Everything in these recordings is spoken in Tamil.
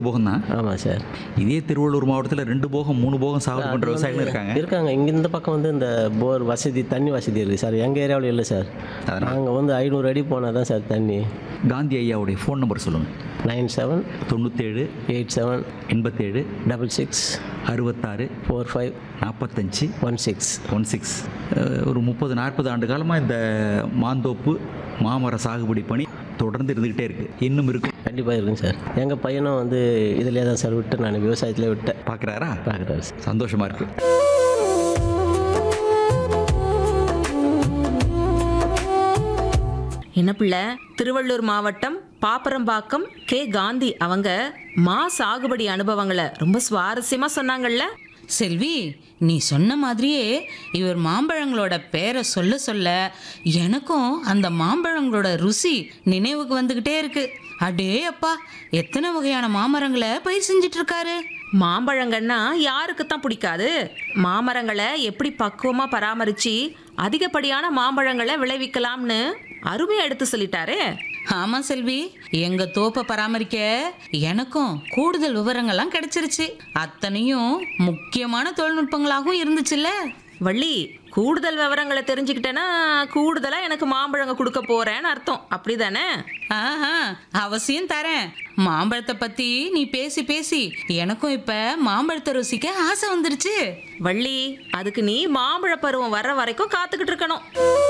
போகம் தான் ஆமாம் சார் இதே திருவள்ளூர் மாவட்டத்தில் ரெண்டு போகம் மூணு போகம் சாகுபடி பண்ணுற விவசாயிகளும் இருக்காங்க இருக்காங்க இங்கே இந்த பக்கம் வந்து இந்த போர் வசதி தண்ணி வசதி இருக்குது சார் எங்கள் ஏரியாவில் இல்லை சார் நாங்கள் வந்து ஐநூறு அடி போனால் தான் சார் தண்ணி காந்தி ஐயாவுடைய ஃபோன் நம்பர் சொல்லுங்கள் நைன் செவன் தொண்ணூற்றேழு எயிட் செவன் எண்பத்தேழு டபுள் சிக்ஸ் அறுபத்தாறு ஃபோர் ஃபைவ் நாற்பத்தஞ்சு ஒன் சிக்ஸ் ஒன் சிக்ஸ் ஒரு முப்பது நாற்பது ஆண்டு காலமாக இந்த மாந்தோப்பு மாமர சாகுபடி பணி தொடர்ந்து இருந்துக்கிட்டே இருக்குது இன்னும் இருக்கும் கண்டிப்பாக இருக்குங்க சார் எங்கள் பையனும் வந்து இதிலே தான் சார் விட்டு நான் விவசாயத்திலே விட்டேன் பார்க்குறாரா பார்க்குறாரு சார் சந்தோஷமாக இருக்குது என்ன பிள்ளை திருவள்ளூர் மாவட்டம் பாப்பரம்பாக்கம் கே காந்தி அவங்க மா சாகுபடி அனுபவங்களை ரொம்ப சுவாரஸ்யமா சொன்னாங்கல்ல செல்வி நீ சொன்ன மாதிரியே இவர் மாம்பழங்களோட பேரை சொல்ல சொல்ல எனக்கும் அந்த மாம்பழங்களோட ருசி நினைவுக்கு வந்துக்கிட்டே இருக்கு அடே அப்பா எத்தனை வகையான மாமரங்களை பயிர் செஞ்சிட்டு இருக்காரு மாம்பழங்கன்னா யாருக்கு தான் பிடிக்காது மாமரங்களை எப்படி பக்குவமா பராமரிச்சு அதிகப்படியான மாம்பழங்களை விளைவிக்கலாம்னு அருமையா எடுத்து சொல்லிட்டாரே ஆமா செல்வி எங்க தோப்பை பராமரிக்க எனக்கும் கூடுதல் விவரங்கள்லாம் கிடைச்சிருச்சு அத்தனையும் முக்கியமான தொழில்நுட்பங்களாகவும் இருந்துச்சுல்ல வள்ளி கூடுதல் விவரங்களை தெரிஞ்சுக்கிட்டேன்னா கூடுதலா எனக்கு மாம்பழங்க கொடுக்க போறேன்னு அர்த்தம் அப்படிதானே ஆஹா அவசியம் தரேன் மாம்பழத்தை பத்தி நீ பேசி பேசி எனக்கும் இப்ப மாம்பழத்தை ருசிக்க ஆசை வந்துருச்சு வள்ளி அதுக்கு நீ மாம்பழ பருவம் வர்ற வரைக்கும் காத்துக்கிட்டு இருக்கணும்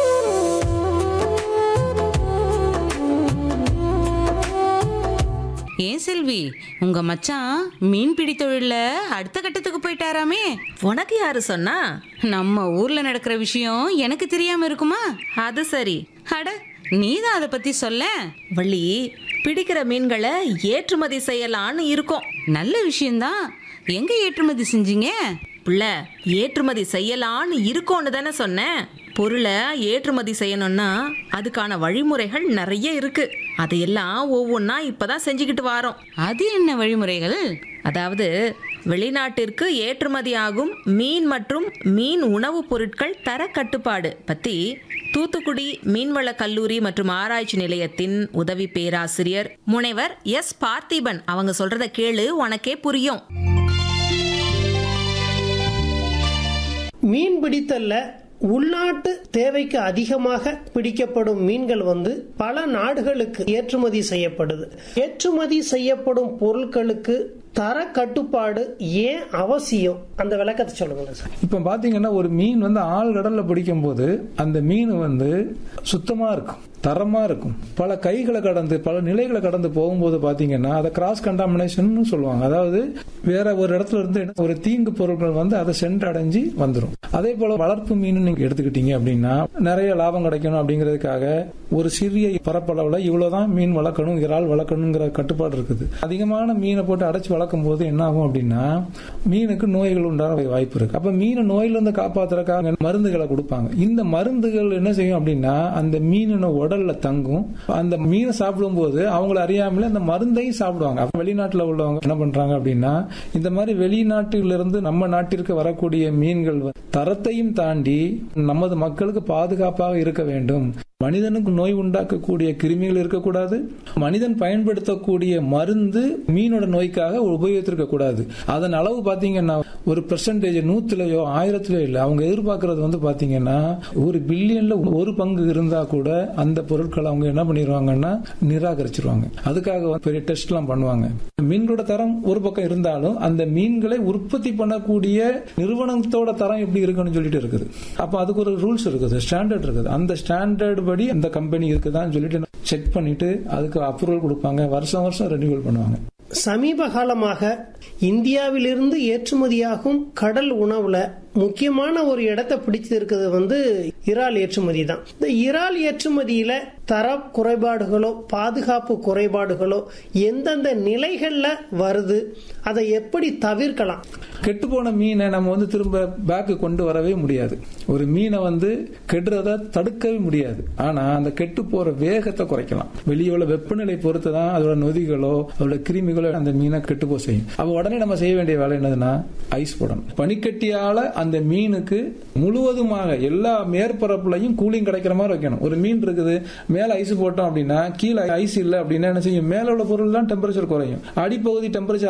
ஏன் செல்வி உங்க மச்சான் மீன்பிடி தொழில்ல அடுத்த கட்டத்துக்கு போயிட்டாராமே உனக்கு யாரு சொன்னா நம்ம ஊர்ல நடக்கிற விஷயம் எனக்கு தெரியாம இருக்குமா அது சரி அட நீதான் அதை பத்தி சொல்ல வள்ளி பிடிக்கிற மீன்களை ஏற்றுமதி செய்யலான்னு இருக்கோம் நல்ல விஷயம்தான் எங்க ஏற்றுமதி செஞ்சீங்க புள்ள ஏற்றுமதி செய்யலான்னு இருக்கோன்னு தானே சொன்னேன் பொருளை ஏற்றுமதி செய்யணும்னா அதுக்கான வழிமுறைகள் நிறைய இருக்கு அதையெல்லாம் ஒவ்வொன்றா இப்பதான் செஞ்சுக்கிட்டு வாரோம் அது என்ன வழிமுறைகள் அதாவது வெளிநாட்டிற்கு ஏற்றுமதி ஆகும் மீன் மற்றும் மீன் உணவுப் பொருட்கள் தர கட்டுப்பாடு பத்தி தூத்துக்குடி மீன்வள கல்லூரி மற்றும் ஆராய்ச்சி நிலையத்தின் உதவி பேராசிரியர் முனைவர் எஸ் பார்த்திபன் அவங்க சொல்றத கேளு உனக்கே புரியும் மீன் பிடித்தல்ல உள்நாட்டு தேவைக்கு அதிகமாக பிடிக்கப்படும் மீன்கள் வந்து பல நாடுகளுக்கு ஏற்றுமதி செய்யப்படுது ஏற்றுமதி செய்யப்படும் பொருட்களுக்கு தர கட்டுப்பாடு ஏன் அவசியம் அந்த விளக்கத்தை சொல்லுங்களேன் சார் இப்போ பார்த்தீங்கன்னா ஒரு மீன் வந்து ஆழ்கடல்ல பிடிக்கும் போது அந்த மீன் வந்து சுத்தமா இருக்கும் தரமா இருக்கும் பல கைகளை கடந்து பல நிலைகளை கடந்து போகும்போது பாத்தீங்கன்னா அதை கிராஸ் கண்டாமினேஷன் சொல்லுவாங்க அதாவது வேற ஒரு இடத்துல இருந்து ஒரு தீங்கு பொருட்கள் வந்து அதை சென்றடைஞ்சு வந்துடும் அதே போல வளர்ப்பு மீன் நீங்க எடுத்துக்கிட்டீங்க அப்படின்னா நிறைய லாபம் கிடைக்கணும் அப்படிங்கிறதுக்காக ஒரு சிறிய பரப்பளவுல இவ்வளவுதான் மீன் வளர்க்கணும் இறால் வளர்க்கணுங்கிற கட்டுப்பாடு இருக்குது அதிகமான மீனை போட்டு அடைச்சு வளர்க்கும் போது என்ன ஆகும் அப்படின்னா மீனுக்கு நோய்கள் உண்டான வாய்ப்பு இருக்கு அப்ப மீனை நோயில இருந்து காப்பாத்துறதுக்காக மருந்துகளை கொடுப்பாங்க இந்த மருந்துகள் என்ன செய்யும் அப்படின்னா அந்த மீனின உடல்ல தங்கும் அந்த மீனை சாப்பிடும் போது அவங்கள அறியாமலே அந்த மருந்தையும் சாப்பிடுவாங்க அப்ப வெளிநாட்டுல உள்ளவங்க என்ன பண்றாங்க அப்படின்னா இந்த மாதிரி வெளிநாட்டிலிருந்து இருந்து நம்ம நாட்டிற்கு வரக்கூடிய மீன்கள் வந்து தரத்தையும் தாண்டி நமது மக்களுக்கு பாதுகாப்பாக இருக்க வேண்டும் மனிதனுக்கு நோய் உண்டாக்கக்கூடிய கிருமிகள் இருக்கக்கூடாது மனிதன் பயன்படுத்தக்கூடிய மருந்து மீனோட நோய்க்காக உபயோகித்திருக்க கூடாது அதன் அளவு பாத்தீங்கன்னா ஒரு பெர்சன்டேஜ் நூத்துலயோ ஆயிரத்திலயோ இல்ல அவங்க எதிர்பார்க்கறது வந்து பாத்தீங்கன்னா ஒரு பில்லியன்ல ஒரு பங்கு இருந்தா கூட அந்த பொருட்களை அவங்க என்ன பண்ணிடுவாங்கன்னா நிராகரிச்சிருவாங்க அதுக்காக வந்து பெரிய டெஸ்ட் எல்லாம் பண்ணுவாங்க மீன்களோட தரம் ஒரு பக்கம் இருந்தாலும் அந்த மீன்களை உற்பத்தி பண்ணக்கூடிய நிறுவனத்தோட தரம் எப்படி இருக்குன்னு சொல்லிட்டு இருக்குது அப்ப அதுக்கு ஒரு ரூல்ஸ் இருக்குது ஸ்டாண்டர்ட் இருக்குது அந்த ஸ்டாண்டர்ட் படி அந்த கம்பெனி இருக்குதான்னு சொல்லிட்டு செக் பண்ணிட்டு அதுக்கு அப்ரூவல் கொடுப்பாங்க வருஷம் வருஷம் ரெனியூவல் பண்ணுவாங்க சமீப காலமாக இந்தியாவிலிருந்து ஏற்றுமதியாகும் கடல் உணவுல முக்கியமான ஒரு இடத்தை பிடிச்சிருக்கிறது வந்து இறால் ஏற்றுமதி தான் இந்த இறால் ஏற்றுமதியில தர குறைபாடுகளோ பாதுகாப்பு குறைபாடுகளோ எந்தெந்த நிலைகள்ல வருது அதை எப்படி தவிர்க்கலாம் கெட்டுப்போன மீனை நம்ம வந்து திரும்ப பேக்கு கொண்டு வரவே முடியாது ஒரு மீனை வந்து கெடுறத தடுக்கவே முடியாது ஆனா அந்த கெட்டு போற வேகத்தை குறைக்கலாம் வெளியே உள்ள வெப்பநிலை பொறுத்து தான் அதோட நொதிகளோ அதோட கிருமிகளோ அந்த மீனை கெட்டு போக செய்யும் அப்ப உடனே நம்ம செய்ய வேண்டிய வேலை என்னதுன்னா ஐஸ் போடணும் பனிக்கட்டியால அந்த மீனுக்கு முழுவதுமாக எல்லா மேற்பரப்புலையும் கூலிங் கிடைக்கிற மாதிரி வைக்கணும் ஒரு மீன் இருக்குது மேல ஐஸ் போட்டோம் அப்படின்னா கீழே ஐஸ் இல்லை அப்படின்னா என்ன செய்யும் மேல உள்ள பொருள் தான் டெம்பரேச்சர் குறையும் அடிப்பகுதி டெம்பரேச்சர்